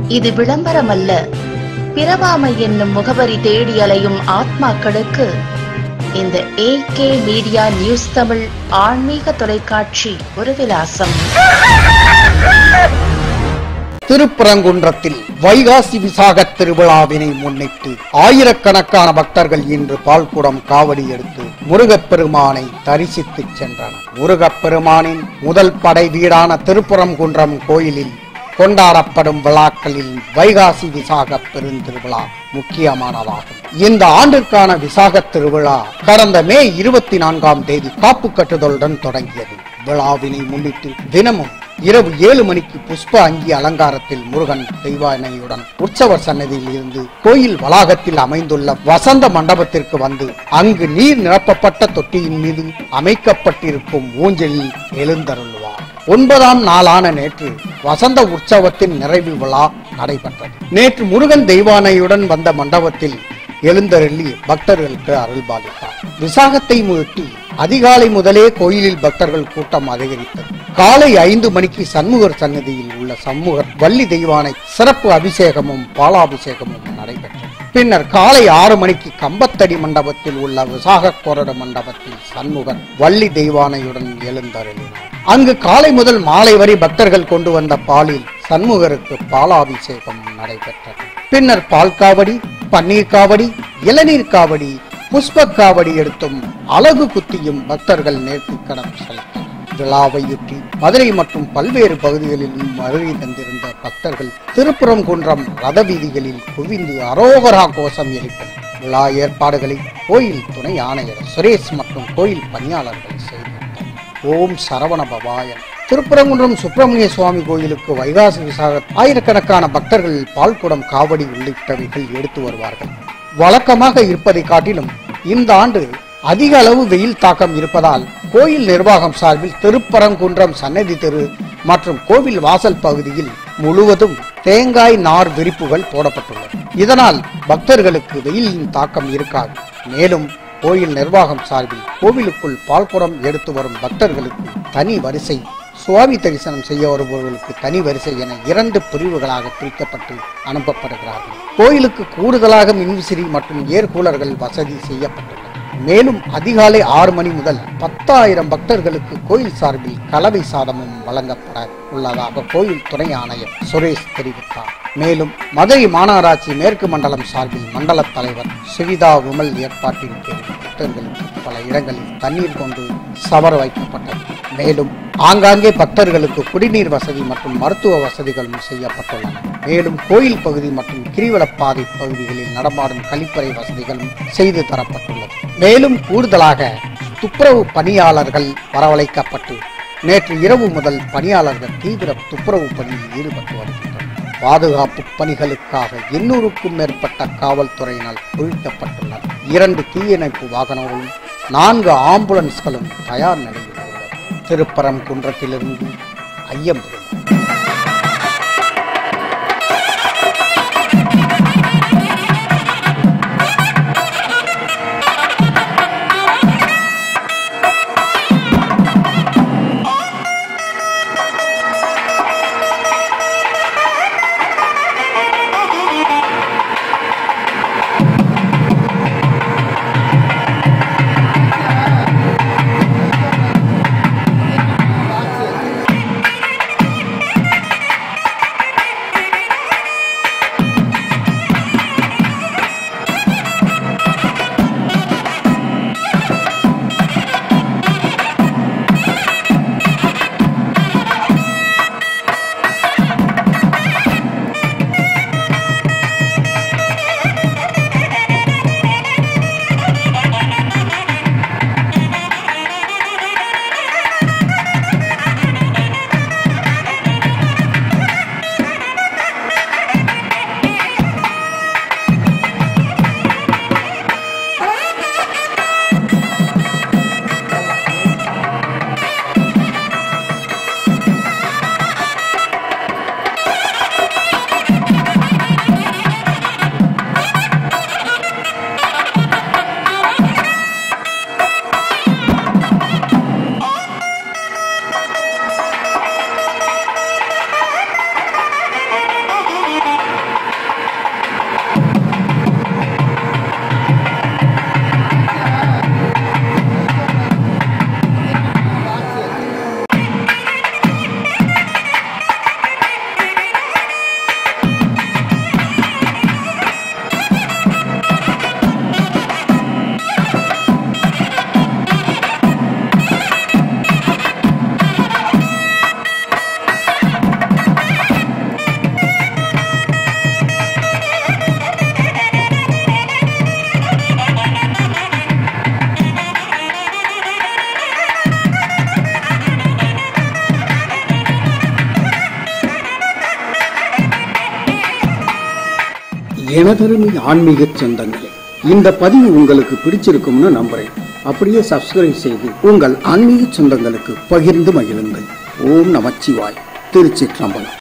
இது விளம்பரமல்ல பிறவாமை என்னும் முகவரி தேடி அலையும் ஆத்மாக்களுக்கு இந்த ஏகே மீடியா நியூஸ் தமிழ் ஆன்மீக தொலைக்காட்சி ஒரு விலாசம் திருப்பரங்குன்றத்தில் வைகாசி விசாக திருவிழாவினை முன்னிட்டு ஆயிரக்கணக்கான பக்தர்கள் இன்று பால்குடம் காவடி எடுத்து முருகப்பெருமானை தரிசித்து சென்றனர் முருகப்பெருமானின் முதல் படை வீடான திருப்பரங்குன்றம் கோயிலில் கொண்டாடப்படும் விழாக்களில் வைகாசி விசாக பெருந்திருவிழா முக்கியமானதாகும் இந்த ஆண்டிற்கான விசாக திருவிழா கடந்த மே இருபத்தி நான்காம் தேதி காப்பு கட்டுதலுடன் தொடங்கியது விழாவினை முன்னிட்டு தினமும் இரவு ஏழு மணிக்கு புஷ்ப அங்கி அலங்காரத்தில் முருகன் தெய்வானையுடன் உற்சவர் சன்னதியில் இருந்து கோயில் வளாகத்தில் அமைந்துள்ள வசந்த மண்டபத்திற்கு வந்து அங்கு நீர் நிரப்பப்பட்ட தொட்டியின் மீது அமைக்கப்பட்டிருக்கும் ஊஞ்சலில் எழுந்தருள்வார் ஒன்பதாம் நாளான நேற்று வசந்த உற்சவத்தின் நிறைவு விழா நடைபெற்றது நேற்று முருகன் தெய்வானையுடன் வந்த மண்டபத்தில் எழுந்தருளி பக்தர்களுக்கு அருள்பாலித்தார் விசாகத்தை முன்னிட்டு அதிகாலை முதலே கோயிலில் பக்தர்கள் கூட்டம் அதிகரித்தது காலை ஐந்து மணிக்கு சண்முகர் சன்னதியில் உள்ள சண்முகர் வள்ளி தெய்வானை சிறப்பு அபிஷேகமும் பாலாபிஷேகமும் நடைபெற்றது பின்னர் காலை ஆறு மணிக்கு கம்பத்தடி மண்டபத்தில் உள்ள விசாக கொரடு மண்டபத்தில் சண்முகர் வள்ளி தெய்வானையுடன் எழுந்தருளினார் அங்கு காலை முதல் மாலை வரை பக்தர்கள் கொண்டு வந்த பாலில் சண்முகருக்கு பாலாபிஷேகம் நடைபெற்றது பின்னர் பால் காவடி பன்னீர் காவடி இளநீர் காவடி புஷ்ப காவடி எடுத்தும் அழகு குத்தியும் பக்தர்கள் நேர்த்திக்கடன் செலுத்தினர் விழாவையொட்டி மதுரை மற்றும் பல்வேறு பகுதிகளிலும் வருகை தந்திருந்த பக்தர்கள் திருப்புறங்குன்றம் ரத வீதிகளில் குவிந்து அரோகரா கோஷம் எழுப்பினர் விழா ஏற்பாடுகளை கோயில் துணை ஆணையர் சுரேஷ் மற்றும் கோயில் பணியாளர்கள் செய்தனர் ஓம் சரவண பவாயன் திருப்பரங்குன்றம் சுப்பிரமணிய சுவாமி கோயிலுக்கு வைகாசி விசாக ஆயிரக்கணக்கான பக்தர்கள் பால்குடம் காவடி உள்ளிட்டவைகள் எடுத்து வருவார்கள் வழக்கமாக இருப்பதை காட்டிலும் இந்த ஆண்டு அதிக அளவு வெயில் தாக்கம் இருப்பதால் கோயில் நிர்வாகம் சார்பில் திருப்பரங்குன்றம் சன்னதி தெரு மற்றும் கோவில் வாசல் பகுதியில் முழுவதும் தேங்காய் நார் விரிப்புகள் போடப்பட்டுள்ளது இதனால் பக்தர்களுக்கு வெயிலின் தாக்கம் இருக்காது மேலும் கோயில் நிர்வாகம் சார்பில் கோவிலுக்குள் பால்குடம் எடுத்து வரும் பக்தர்களுக்கு தனி வரிசை சுவாமி தரிசனம் செய்ய வருபவர்களுக்கு தனி வரிசை என இரண்டு பிரிவுகளாக பிரிக்கப்பட்டு அனுப்பப்படுகிறார்கள் கோயிலுக்கு கூடுதலாக மின்விசிறி மற்றும் ஏர் கூலர்கள் வசதி செய்யப்பட்டுள்ளது மேலும் அதிகாலை ஆறு மணி முதல் பத்தாயிரம் பக்தர்களுக்கு கோயில் சார்பில் கலவை சாதமும் வழங்கப்பட உள்ளதாக கோயில் துணை ஆணையர் சுரேஷ் தெரிவித்தார் மேலும் மதுரை மாநகராட்சி மேற்கு மண்டலம் சார்பில் மண்டல தலைவர் சுவிதா விமல் ஏற்பாட்டின் பேரில் பக்தர்களுக்கு பல இடங்களில் தண்ணீர் கொண்டு சவர் வைக்கப்பட்டது மேலும் ஆங்காங்கே பக்தர்களுக்கு குடிநீர் வசதி மற்றும் மருத்துவ வசதிகளும் செய்யப்பட்டுள்ளன மேலும் கோயில் பகுதி மற்றும் கிரிவலப்பாதை பகுதிகளில் நடமாடும் கழிப்பறை வசதிகளும் செய்து தரப்பட்டுள்ளது மேலும் கூடுதலாக துப்புரவு பணியாளர்கள் வரவழைக்கப்பட்டு நேற்று இரவு முதல் பணியாளர்கள் தீவிர துப்புரவு பணியில் ஈடுபட்டு வருகின்றனர் பாதுகாப்பு பணிகளுக்காக எண்ணூறுக்கும் மேற்பட்ட காவல்துறையினர் குவிக்கப்பட்டுள்ளனர் இரண்டு தீயணைப்பு வாகனங்களும் நான்கு ஆம்புலன்ஸ்களும் தயார் நிலையில் உள்ளது திருப்பரங்குன்றத்திலிருந்து ஐயம்புரம் எனதருமை ஆன்மீக சொந்தங்களே இந்த பதிவு உங்களுக்கு பிடிச்சிருக்கும்னு நம்புறேன் அப்படியே சப்ஸ்கிரைப் செய்து உங்கள் ஆன்மீக சொந்தங்களுக்கு பகிர்ந்து மகிழுங்கள் ஓம் நமச்சிவாய் திருச்சிற்றம்பலம்